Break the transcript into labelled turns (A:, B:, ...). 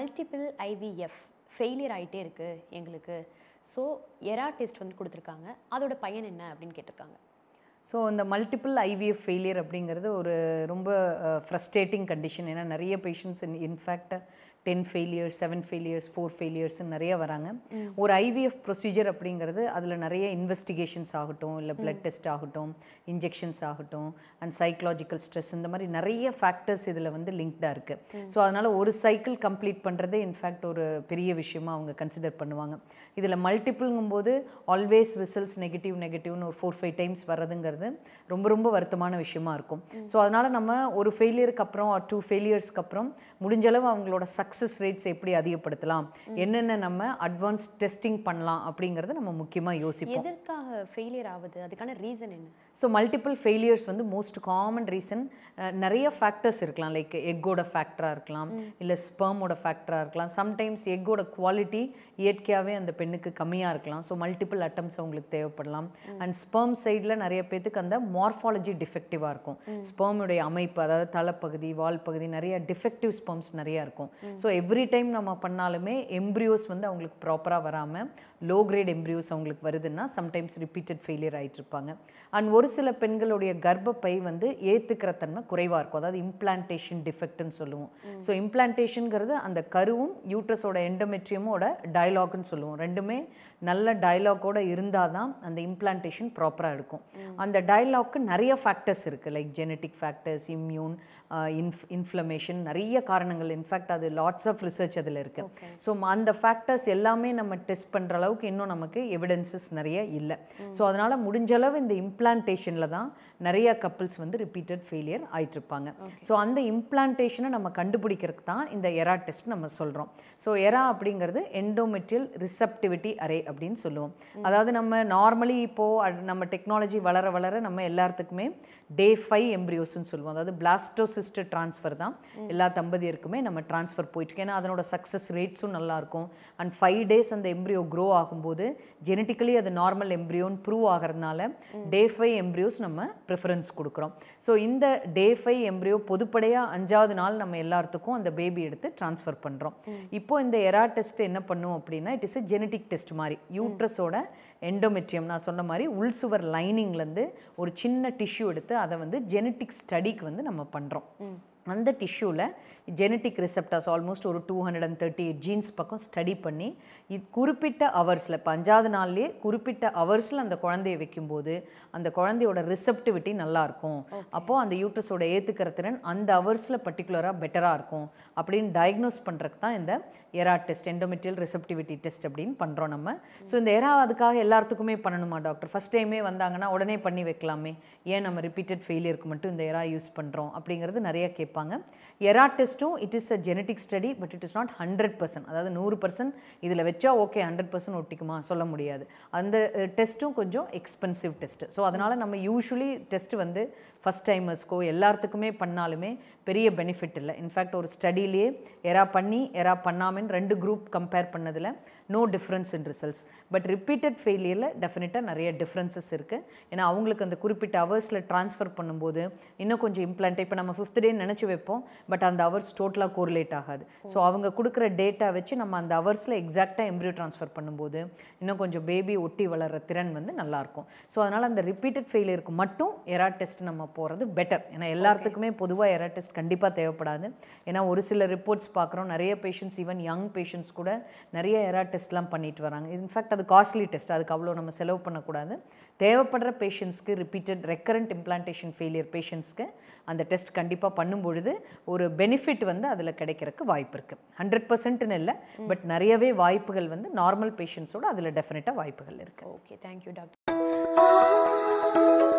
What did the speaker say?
A: multiple IVF failure ஆகிட்டே இருக்குது எங்களுக்கு ஸோ எரா டெஸ்ட் வந்து கொடுத்துருக்காங்க அதோட பயன் என்ன அப்படின்னு கேட்டிருக்காங்க
B: ஸோ இந்த மல்டிபிள் ஐவிஎஃப் ஃபெயிலியர் அப்படிங்கிறது ஒரு ரொம்ப ஃப்ரஸ்ட்ரேட்டிங் கண்டிஷன் ஏன்னா நிறைய patients in fact ten failures seven failures four failures நிறைய வராங்க ஒரு ஐவிஎஃப் ப்ரொசீஜர் அப்படிங்கிறது அதில் நிறைய இன்வெஸ்டிகேஷன்ஸ் ஆகட்டும் இல்லை பிளட் டெஸ்ட் ஆகட்டும் இன்ஜெக்ஷன்ஸ் ஆகட்டும் அண்ட் சைக்கலாஜிக்கல் ஸ்ட்ரெஸ் இந்த மாதிரி நிறைய ஃபேக்டர்ஸ் இதில் வந்து லிங்க்டாக இருக்குது ஸோ அதனால் ஒரு சைக்கிள் கம்ப்ளீட் பண்ணுறதே இன்ஃபேக்ட் ஒரு பெரிய விஷயமா அவங்க கன்சிடர் பண்ணுவாங்க இதில் மல்டிபிள்ங்கும்போது ஆல்வேஸ் ரிசல்ட்ஸ் நெகட்டிவ் நெகட்டிவ்னு ஒரு ஃபோர் ஃபைவ் டைம்ஸ் வர்றதுங்கிறது ரொம்ப ரொம்ப வருத்தமான விஷயமா இருக்கும் ஸோ அதனால் நம்ம ஒரு ஃபெயிலியருக்கு அப்புறம் டூ ஃபெயிலியர்ஸ்க்கு அப்புறம் முடிஞ்ச அளவு அவங்களோட சக்ஸஸ் ரேட்ஸ் எப்படி அதிகப்படுத்தலாம் என்னென்ன நம்ம அட்வான்ஸ் டெஸ்டிங் பண்ணலாம் அப்படிங்கிறத நம்ம முக்கியமாக யோசிப்போம்
A: எதற்காக ஃபெயிலியர் ஆகுது அதுக்கான ரீசன் என்ன
B: ஸோ மல்டிபிள் ஃபெயிலியர்ஸ் வந்து மோஸ்ட் காமன் ரீசன் நிறைய ஃபேக்டர்ஸ் இருக்கலாம் லைக் எக்கோட ஃபேக்டராக இருக்கலாம் இல்லை ஸ்பெர்மோட ஃபேக்டராக இருக்கலாம் சம்டைம்ஸ் எக்கோட குவாலிட்டி இயற்கையாகவே அந்த பெண்ணுக்கு கம்மியாக இருக்கலாம் ஸோ மல்டிபிள் அட்டம்ஸ் அவங்களுக்கு தேவைப்படலாம் அண்ட் ஸ்பெர்ம் சைடில் நிறைய பேத்துக்கு அந்த மார்ஃபாலஜி டிஃபெக்டிவாக இருக்கும் ஸ்பெர்முடைய அமைப்பு அதாவது தலைப்பகுதி வால் பகுதி நிறைய டிஃபெக்டிவ் ஸ்பெர்ம்ஸ் நிறைய இருக்கும் ஸோ எவ்ரி டைம் நம்ம பண்ணாலுமே எம்ப்ரியோஸ் வந்து அவங்களுக்கு ப்ராப்பராக வராமல் லோ கிரேட் எம்ப்ரியோஸ் அவங்களுக்கு வருதுன்னா சம்டைம்ஸ் ரிப்பீட்டட் ஃபெயிலியர் ஆகிட்டு இருப்பாங்க அண்ட் ஒரு சில பெண்களுடைய கர்ப்பப்பை வந்து ஏற்றுக்கிற தன்மை குறைவாக இருக்கும் அதாவது இம்ப்ளான்டேஷன் டிஃபெக்ட்னு சொல்லுவோம் ஸோ இம்ப்ளான்டேஷனுங்கிறது அந்த கருவும் யூட்ரஸோட எண்டோமெட்ரியமோட டயலாக்னு சொல்லுவோம் ரெண்டுமே நல்ல டயலாக்கோட இருந்தால் தான் அந்த இம்ப்ளான்டேஷன் ப்ராப்பராக இருக்கும் அந்த டயலாக்கு நிறைய ஃபேக்டர்ஸ் இருக்குது லைக் ஜெனட்டிக் ஃபேக்டர்ஸ் இம்யூன் இன்ஃப் இன்ஃப்ளமேஷன் நிறைய காரணங்கள் இன்ஃபேக்ட் அது லாட்ஸ் ஆஃப் ரிசர்ச் அதில் இருக்குது ஸோ அந்த ஃபேக்டர்ஸ் எல்லாமே நம்ம டெஸ்ட் பண்ணுற அளவுக்கு இன்னும் நமக்கு எவிடன்சஸ் நிறைய இல்லை ஸோ அதனால் முடிஞ்ச அளவு இந்த இம்ப்ளான்டேஷனில் தான் நிறைய கப்பிள்ஸ் வந்து ரிப்பீட்டட் ஃபெயிலியர் ஆயிட்டிருப்பாங்க ஸோ அந்த இம்ப்ளான்டேஷனை நம்ம கண்டுபிடிக்கிறதுக்கு தான் இந்த எரா டெஸ்ட் நம்ம சொல்கிறோம் ஸோ எரா அப்படிங்கிறது எண்டோமெட்ரியல் ரிசப்டிவிட்டி அரே அப்படின்னு சொல்லுவோம் அதாவது நம்ம நார்மலி இப்போது நம்ம டெக்னாலஜி வளர வளர நம்ம எல்லாத்துக்குமே டே ஃபைவ் எம்ப்ரியோஸ்னு சொல்லுவோம் அதாவது பிளாஸ்டோசிஸ்ட் ட்ரான்ஸ்ஃபர் தான் எல்லா தம்பதியருக்குமே நம்ம ட்ரான்ஸ்ஃபர் போயிட்டு ஏன்னா அதனோட சக்ஸஸ் ரேட்ஸும் நல்லாயிருக்கும் அண்ட் ஃபைவ் டேஸ் அந்த எம்ப்ரியோ க்ரோ ஆகும்போது ஜெனட்டிக்கலி அது நார்மல் எம்ப்ரியோன்னு ப்ரூவ் ஆகிறதுனால டே ஃபைவ் எம்ப்ரியோஸ் நம்ம ப்ரிஃபரன்ஸ் கொடுக்குறோம் ஸோ இந்த டே ஃபைவ் எம்ப்ரியோ பொதுப்படையாக அஞ்சாவது நாள் நம்ம எல்லாத்துக்கும் அந்த பேபி எடுத்து ட்ரான்ஸ்ஃபர் பண்ணுறோம் இப்போ இந்த எரா டெஸ்ட் என்ன பண்ணும் அப்படின்னா it is a genetic test மாதிரி யூட்ரஸோட எண்டோமெட்ரியம் நான் சொன்ன மாதிரி உள் சுவர் லைனிங்லேருந்து ஒரு சின்ன டிஷ்யூ எடுத்து அதை வந்து ஜெனட்டிக் ஸ்டடிக்கு வந்து நம்ம பண்ணுறோம் அந்த டிஷ்யூவில் ஜெனட்டிக் ரிசெப்டாஸ் ஆல்மோஸ்ட் ஒரு two hundred and thirty eight genes பக்கம் ஸ்டடி பண்ணி இது குறிப்பிட்ட ஹவர்ஸில் இப்போ அஞ்சாவது நாள்லேயே குறிப்பிட்ட ஹவர்ஸில் அந்த குழந்தைய வைக்கும்போது அந்த குழந்தையோட ரிசெப்டிவிட்டி நல்லாயிருக்கும் அப்போது அந்த யூட்ரஸோட ஏற்றுக்கிற திறன் அந்த ஹவர்ஸில் பர்டிகுலராக பெட்டராக இருக்கும் அப்படின்னு டயக்னோஸ் பண்ணுறதுக்கு தான் இந்த ERA test endometrial receptivity test அப்படின்னு பண்ணுறோம் நம்ம ஸோ இந்த எரா அதுக்காக எல்லாத்துக்குமே பண்ணணுமா டாக்டர் ஃபஸ்ட் டைமே வந்தாங்கன்னா உடனே பண்ணி வைக்கலாமே ஏன் நம்ம ரிப்பீட்டட் ஃபெயிலியருக்கு மட்டும் இந்த எரா யூஸ் பண்ணுறோம் அப்படிங்கிறது நிறைய கேட்பாங்க எரா டெஸ்ட்டும் it is a genetic study but it is not hundred percent அதாவது நூறு பர்சன்ட் இதில் வச்சா ஓகே ஹண்ட்ரட் பர்சன்ட் ஒட்டிக்குமா சொல்ல முடியாது அந்த டெஸ்ட்டும் கொஞ்சம் எக்ஸ்பென்சிவ் டெஸ்ட் ஸோ அதனால் நம்ம யூஸ்வலி டெஸ்ட் வந்து ஃபஸ்ட் டைமர்ஸ்க்கோ எல்லாத்துக்குமே பண்ணாலுமே பெரிய பெனிஃபிட் இல்லை இன்ஃபேக்ட் ஒரு ஸ்டடியிலே எரா பண்ணி எரா பண்ணாமன்னு ரெண்டு குரூப் கம்பேர் பண்ணதில் no difference in results but repeated ஃபெயிலியரில் டெஃபினட்டாக நிறைய டிஃப்ரென்சஸ் இருக்குது ஏன்னா அவங்களுக்கு அந்த குறிப்பிட்ட ஹவர்ஸில் ட்ரான்ஸ்ஃபர் பண்ணும்போது இன்னும் கொஞ்சம் இம்ப்ளான்ட் இப்போ நம்ம ஃபிஃப்த் டே நினச்சி வைப்போம் பட் அந்த ஹவர்ஸ் டோட்டலாக கோரிலேட் ஆகாது ஸோ அவங்க கொடுக்குற டேட்டா வச்சு நம்ம அந்த ஹவர்ஸில் எக்ஸாக்டாக எம்ப்ரியோ ட்ரான்ஸ்ஃபர் பண்ணும்போது இன்னும் கொஞ்சம் பேபி ஒட்டி வளர்கிற திறன் வந்து நல்லாயிருக்கும் ஸோ அதனால் அந்த ரிப்பீட்டட் ஃபெயிலியருக்கு மட்டும் எரா டெஸ்ட் நம்ம போகிறது பெட்டர் ஏன்னா எல்லாத்துக்குமே பொதுவாக எரா டெஸ்ட் கண்டிப்பாக தேவைப்படாது ஏன்னா ஒரு சில ரிப்போர்ட்ஸ் பார்க்குறோம் நிறைய பேஷண்ட்ஸ் ஈவன் யங் பேஷண்ட்ஸ் கூட நிறைய எரா டெஸ்ட்லாம் பண்ணிட்டு வராங்க இன்ஃபேக்ட் அது காஸ்ட்லி டெஸ்ட் அதுக்கு அவ்வளோ நம்ம செலவு பண்ணக்கூடாது தேவைப்படுற பேஷண்ட்ஸ்க்கு ரிப்பீட்டட் ரெக்கரண்ட் இம்ப்ளான்டேஷன் ஃபெயிலியர் பேஷண்ட்ஸ்க்கு அந்த டெஸ்ட் கண்டிப்பாக பண்ணும்பொழுது ஒரு பெனிஃபிட் வந்து அதில் கிடைக்கிறதுக்கு வாய்ப்பு இருக்குது ஹண்ட்ரட் பர்சன்ட்னு இல்லை பட் நிறையவே வாய்ப்புகள் வந்து நார்மல் பேஷண்ட்ஸோட அதில் டெஃபினட்டாக வாய்ப்புகள் இருக்குது
A: ஓகே தேங்க்யூ டாக்டர்